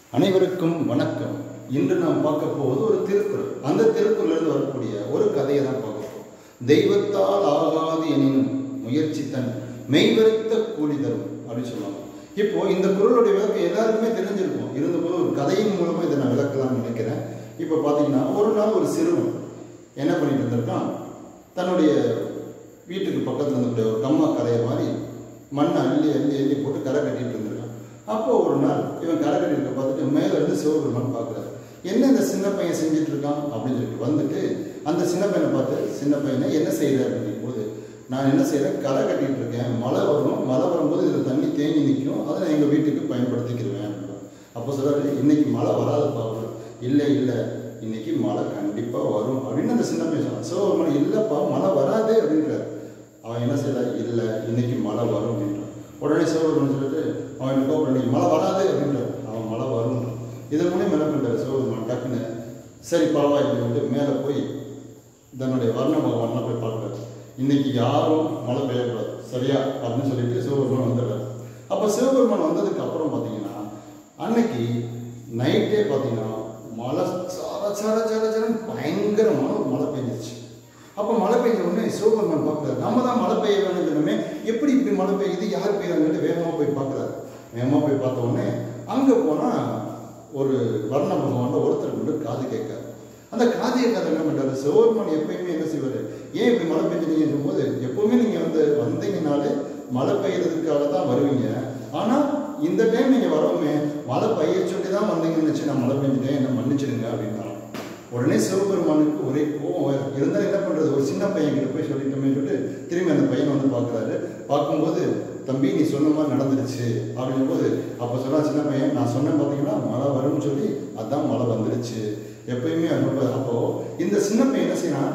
அனைவருக்கும் வணக்கம் இன்று நாம் பார்க்க போவது ஒரு திருக்குறள் அந்த திருக்குறளிலிருந்து வரக்கூடிய ஒரு கதையை தான் பார்க்க போறோம் தெய்வத்தால் ஆகாது எனினும் முயற்சி தன் மெய்வருத்த கூலி தரும் அப்படின்னு சொல்லுவாங்க இப்போ இந்த குறளுடைய விளக்கம் எல்லாருக்குமே தெரிஞ்சிருக்கும் இருந்தபோது ஒரு கதையின் மூலமா இதை நான் விளக்கலாம்னு நினைக்கிறேன் இப்போ பார்த்தீங்கன்னா ஒரு நாள் ஒரு சிறுவன் என்ன பண்ணிட்டு இருந்திருக்கான் தன்னுடைய வீட்டுக்கு பக்கத்தில் இருந்தக்கூடிய ஒரு கம்மா கரையை மாதிரி மண்ணை அள்ளி அள்ளி அள்ளி போட்டு கரை கட்டிட்டு இருந்திருக்கான் அப்போ ஒரு நாள் இவன் கரை கட்டிட்டு பார்த்துட்டு மேல இருந்து சிவபெருமான் பார்க்குறாரு என்ன இந்த சின்ன பையன் செஞ்சுட்டு இருக்கான் அப்படின்னு சொல்லிட்டு வந்துட்டு அந்த சின்ன பையனை பார்த்து சின்ன பையனை என்ன செய்யற அப்படின்னு போது நான் என்ன செய்யறேன் கரை கட்டிட்டு இருக்கேன் மழை வரும் மழை வரும்போது இதில் தண்ணி தேங்கி நிற்கும் அதை நான் எங்கள் வீட்டுக்கு பயன்படுத்திக்கிருவேன் அப்போ சொல்றாரு இன்னைக்கு மழை வராதுப்பா அவரு. இல்லை இல்லை இன்னைக்கு மழை கண்டிப்பாக வரும் அப்படின்னு அந்த சின்ன பையன் சொன்னான் சிவபெருமான் இல்லைப்பா மழை வராது அப்படின்றார் அவன் என்ன செய்யறான் இல்லை இன்னைக்கு மழை வரும் அப்படின்றான் உடனே சிவபெருமான் சொல்லிட்டு அவன் எனக்கு கோபம் இன்னைக்கு மழை வராது அப்படின்றான் அவன் மழை வரும்ன்றான் இதன் மூலியம் என்ன பண்ணுறாரு சிவபெருமான் டக்குன்னு சரி பரவாயில்லை சொல்லிட்டு மேலே போய் தன்னுடைய வர்ண பகவான்லாம் போய் பார்க்குறாரு இன்னைக்கு யாரும் மழை பெய்யக்கூடாது சரியா அப்படின்னு சொல்லிட்டு சிவபெருமான் வந்துடுறாரு அப்போ சிவபெருமான் வந்ததுக்கு அப்புறம் பார்த்தீங்கன்னா அன்னைக்கு நைட்டே பார்த்தீங்கன்னா மழை சர சர சர சரன்னு பயங்கரமான ஒரு மழை பெஞ்சிருச்சு அப்போ மழை பெய்ஞ்ச உடனே சிவபெருமான் பார்க்குறாரு நம்ம தான் மழை பெய்ய வேணும்னு சொன்னோமே எப்படி இப்படி மழை பெய்யுது யார் பெய்யாங்கன்னு வேகமாக போய் பார்க்குறாரு வேகமாக போய் பார்த்த உடனே அங்கே போனால் ஒரு வர்ண பகவான் ஒருத்தர் கொண்டு காது கேட்காரு அந்த காது கேட்காத என்ன பண்ணுறாரு சிவபெருமான் எப்பயுமே என்ன செய்வார் ஏன் இப்படி மழை பெஞ்சுனீங்கன்ற போது எப்பவுமே நீங்கள் வந்து வந்தீங்கனாலே மழை பெய்யறதுக்காக தான் வருவீங்க ஆனால் இந்த டைம் நீங்கள் வரவுமே மழை பெய்ய சொல்லி தான் வந்தீங்கன்னு வச்சு நான் மழை பெஞ்சிட்டேன் என்ன மன்னிச்சிடுங்க அப்படின்னா உடனே சிவபெருமானுக்கு ஒரே கோவம் வரும். இருந்தாலும் என்ன பண்றது ஒரு சின்ன பையன் கிட்ட போய் சொல்லிட்டோமே சொல்லிட்டு திரும்பி அந்த பையன் வந்து பார்க்குறாரு பார்க்கும்போது தம்பி நீ சொன்ன மாதிரி நடந்துருச்சு அப்படின்னும் போது அப்போ சொன்னா சின்ன பையன் நான் சொன்னேன் பார்த்தீங்கன்னா மழை வரும்னு சொல்லி அதான் மழை வந்துருச்சு எப்பயுமே ரொம்ப அப்போ இந்த சின்ன பையன் என்ன செய்யறான்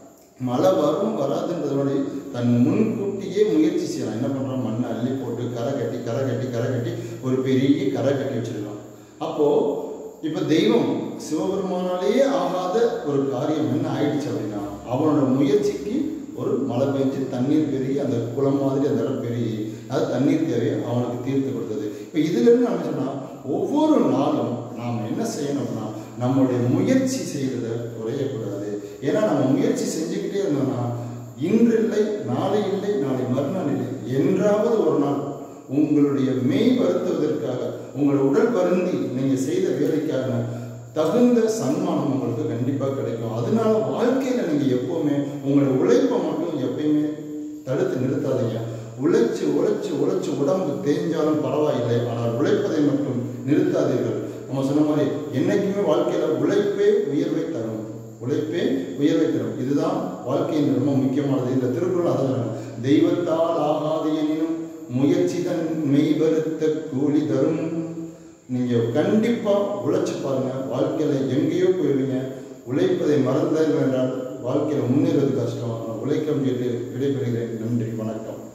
மழை வரும் வராதுன்றதோட தன் முன்கூட்டியே முயற்சி செய்யலாம் என்ன பண்றான் மண்ணை அள்ளி போட்டு கரை கட்டி கரை கட்டி கரை கட்டி ஒரு பெரிய கரை கட்டி வச்சிருக்கான் அப்போ இப்ப தெய்வம் சிவபெருமானாலேயே ஆகாத ஒரு காரியம் என்ன ஆயிடுச்சு அப்படின்னா அவனோட முயற்சிக்கு ஒரு மழை பெஞ்சு தண்ணீர் பெருகி அந்த குளம் மாதிரி அந்த இடம் பெருகி அது தண்ணீர் தேவையை அவனுக்கு தீர்த்து கொடுத்தது இப்போ இதுல இருந்து நம்ம சொன்னா ஒவ்வொரு நாளும் நாம் என்ன செய்யணும்னா நம்மளுடைய முயற்சி செய்யறத குறையக்கூடாது ஏன்னா நம்ம முயற்சி செஞ்சுக்கிட்டே இருந்தோம்னா இன்று இல்லை நாளை இல்லை நாளை மறுநாள் இல்லை என்றாவது ஒரு நாள் உங்களுடைய மெய் வருத்துவதற்காக உங்கள் உடல் வருந்தி நீங்க செய்த வேலைக்காக தகுந்த சன்மானம் உங்களுக்கு கண்டிப்பா கிடைக்கும் அதனால வாழ்க்கையில நீங்க எப்பவுமே உங்களோட உழைப்பை மட்டும் எப்பயுமே தடுத்து நிறுத்தாதீங்க உழைச்சு உழைச்சு உழைச்சு உடம்பு தேஞ்சாலும் பரவாயில்லை ஆனால் உழைப்பதை மட்டும் நிறுத்தாதீர்கள் நம்ம சொன்ன மாதிரி என்னைக்குமே வாழ்க்கையில உழைப்பே உயர்வை தரும் உழைப்பே உயர்வை தரும் இதுதான் வாழ்க்கையின் ரொம்ப முக்கியமானது இந்த திருக்குறள் அதான் தெய்வத்தால் ஆகாது எனினும் முயற்சி தன் மெய் வருத்த கூலி தரும் நீங்க கண்டிப்பா உழைச்சு பாருங்க வாழ்க்கையில எங்கேயோ போயிடுவீங்க உழைப்பதை மறந்தார்கள் என்றால் வாழ்க்கையில முன்னேறது கஷ்டம் ஆனால் உழைக்க முடியாது விடைபெறுகிறேன் நன்றி வணக்கம்